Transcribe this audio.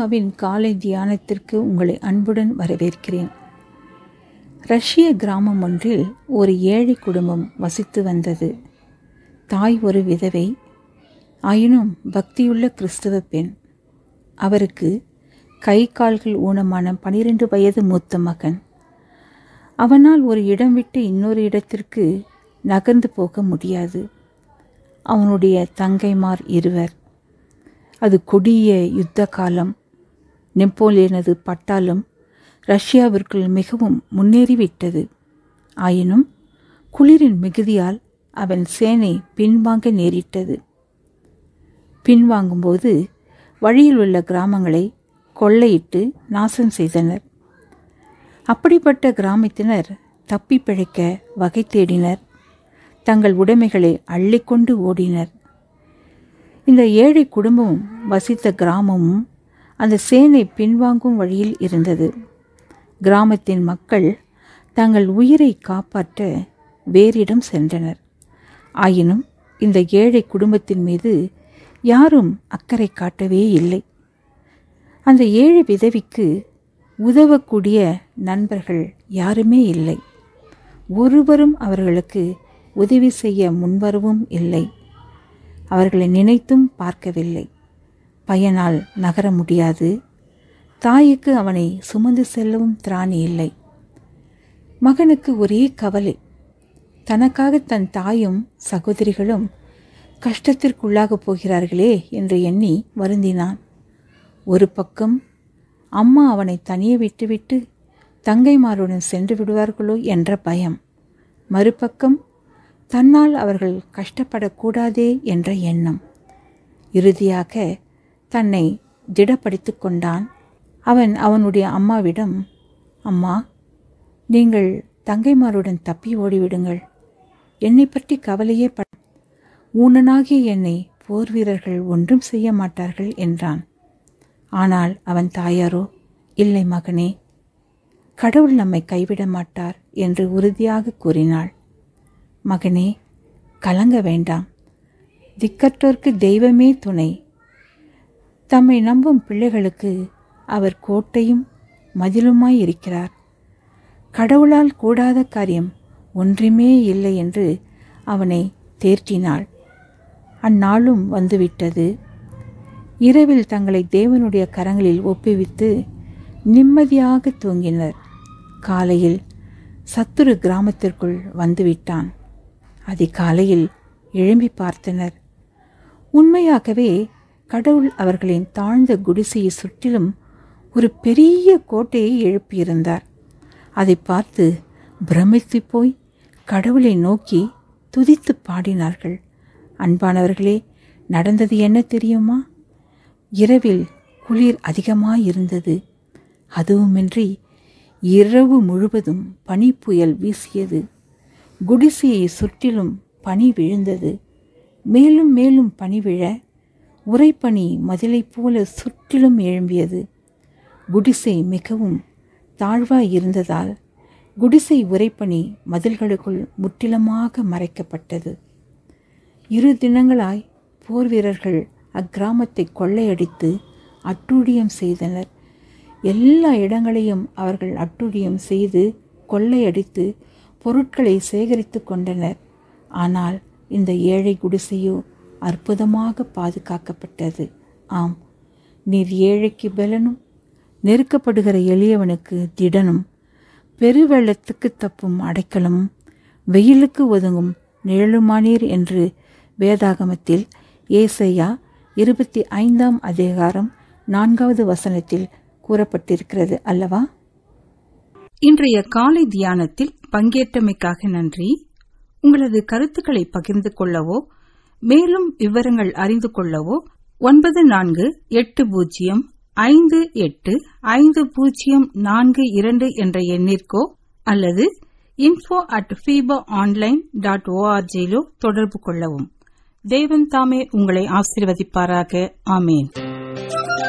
மன்னாவின் காலை தியானத்திற்கு உங்களை அன்புடன் வரவேற்கிறேன் ரஷ்ய கிராமம் ஒன்றில் ஒரு ஏழை குடும்பம் வசித்து வந்தது தாய் ஒரு விதவை ஆயினும் பக்தியுள்ள கிறிஸ்தவ பெண் அவருக்கு கை கால்கள் ஊனமான பனிரெண்டு வயது மூத்த மகன் அவனால் ஒரு இடம் விட்டு இன்னொரு இடத்திற்கு நகர்ந்து போக முடியாது அவனுடைய தங்கைமார் இருவர் அது கொடிய யுத்த காலம் நெப்போலியனது பட்டாளம் ரஷ்யாவிற்குள் மிகவும் முன்னேறிவிட்டது ஆயினும் குளிரின் மிகுதியால் அவன் சேனை பின்வாங்க நேரிட்டது பின்வாங்கும்போது வழியில் உள்ள கிராமங்களை கொள்ளையிட்டு நாசம் செய்தனர் அப்படிப்பட்ட கிராமத்தினர் தப்பி பிழைக்க வகை தேடினர் தங்கள் உடைமைகளை அள்ளிக்கொண்டு ஓடினர் இந்த ஏழை குடும்பமும் வசித்த கிராமமும் அந்த சேனை பின்வாங்கும் வழியில் இருந்தது கிராமத்தின் மக்கள் தங்கள் உயிரை காப்பாற்ற வேறிடம் சென்றனர் ஆயினும் இந்த ஏழை குடும்பத்தின் மீது யாரும் அக்கறை காட்டவே இல்லை அந்த ஏழை விதவிக்கு உதவக்கூடிய நண்பர்கள் யாருமே இல்லை ஒருவரும் அவர்களுக்கு உதவி செய்ய முன்வரவும் இல்லை அவர்களை நினைத்தும் பார்க்கவில்லை பையனால் நகர முடியாது தாய்க்கு அவனை சுமந்து செல்லவும் திராணி இல்லை மகனுக்கு ஒரே கவலை தனக்காக தன் தாயும் சகோதரிகளும் கஷ்டத்திற்குள்ளாகப் போகிறார்களே என்று எண்ணி வருந்தினான் ஒரு பக்கம் அம்மா அவனை தனியே விட்டுவிட்டு தங்கைமாருடன் சென்று விடுவார்களோ என்ற பயம் மறுபக்கம் தன்னால் அவர்கள் கஷ்டப்படக்கூடாதே என்ற எண்ணம் இறுதியாக தன்னை திடப்படுத்தி கொண்டான் அவன் அவனுடைய அம்மாவிடம் அம்மா நீங்கள் தங்கைமாருடன் தப்பி ஓடிவிடுங்கள் என்னை பற்றி கவலையே ப ஊனனாகிய என்னை போர் வீரர்கள் ஒன்றும் செய்ய மாட்டார்கள் என்றான் ஆனால் அவன் தாயாரோ இல்லை மகனே கடவுள் நம்மை கைவிட மாட்டார் என்று உறுதியாக கூறினாள் மகனே கலங்க வேண்டாம் திக்கற்றோர்க்கு தெய்வமே துணை தம்மை நம்பும் பிள்ளைகளுக்கு அவர் கோட்டையும் மதிலுமாய் இருக்கிறார் கடவுளால் கூடாத காரியம் ஒன்றுமே இல்லை என்று அவனை தேர்த்தினாள் அந்நாளும் வந்துவிட்டது இரவில் தங்களை தேவனுடைய கரங்களில் ஒப்புவித்து நிம்மதியாக தூங்கினர் காலையில் சத்துரு கிராமத்திற்குள் வந்துவிட்டான் அதிகாலையில் எழும்பி பார்த்தனர் உண்மையாகவே கடவுள் அவர்களின் தாழ்ந்த குடிசையை சுற்றிலும் ஒரு பெரிய கோட்டையை எழுப்பியிருந்தார் அதை பார்த்து பிரமித்து போய் கடவுளை நோக்கி துதித்து பாடினார்கள் அன்பானவர்களே நடந்தது என்ன தெரியுமா இரவில் குளிர் அதிகமாயிருந்தது அதுவுமின்றி இரவு முழுவதும் பனி புயல் வீசியது குடிசையை சுற்றிலும் பனி விழுந்தது மேலும் மேலும் பனி விழ உரைப்பனி மதிலைப் போல சுற்றிலும் எழும்பியது குடிசை மிகவும் தாழ்வாய் இருந்ததால் குடிசை உரைப்பனி மதில்களுக்குள் முற்றிலுமாக மறைக்கப்பட்டது இரு தினங்களாய் போர் வீரர்கள் அக்கிராமத்தை கொள்ளையடித்து அட்டூழியம் செய்தனர் எல்லா இடங்களையும் அவர்கள் அட்டூழியம் செய்து கொள்ளையடித்து பொருட்களை சேகரித்து கொண்டனர் ஆனால் இந்த ஏழை குடிசையோ அற்புதமாக பாதுகாக்கப்பட்டது ஆம் நீர் ஏழைக்கு பலனும் நெருக்கப்படுகிற எளியவனுக்கு திடனும் பெருவெள்ளத்துக்கு தப்பும் அடைக்கலமும் வெயிலுக்கு ஒதுங்கும் நிழலுமானீர் என்று வேதாகமத்தில் ஏசையா இருபத்தி ஐந்தாம் அதிகாரம் நான்காவது வசனத்தில் கூறப்பட்டிருக்கிறது அல்லவா இன்றைய காலை தியானத்தில் பங்கேற்றமைக்காக நன்றி உங்களது கருத்துக்களை பகிர்ந்து கொள்ளவோ மேலும் விவரங்கள் அறிந்து கொள்ளவோ ஒன்பது நான்கு எட்டு பூஜ்ஜியம் ஐந்து எட்டு ஐந்து பூஜ்ஜியம் நான்கு இரண்டு என்ற எண்ணிற்கோ அல்லது info at FIBA online dot ஓஆர்ஜியிலோ தொடர்பு கொள்ளவும் தேவன் தாமே உங்களை ஆசீர்வதிப்பாராக ஆமேன்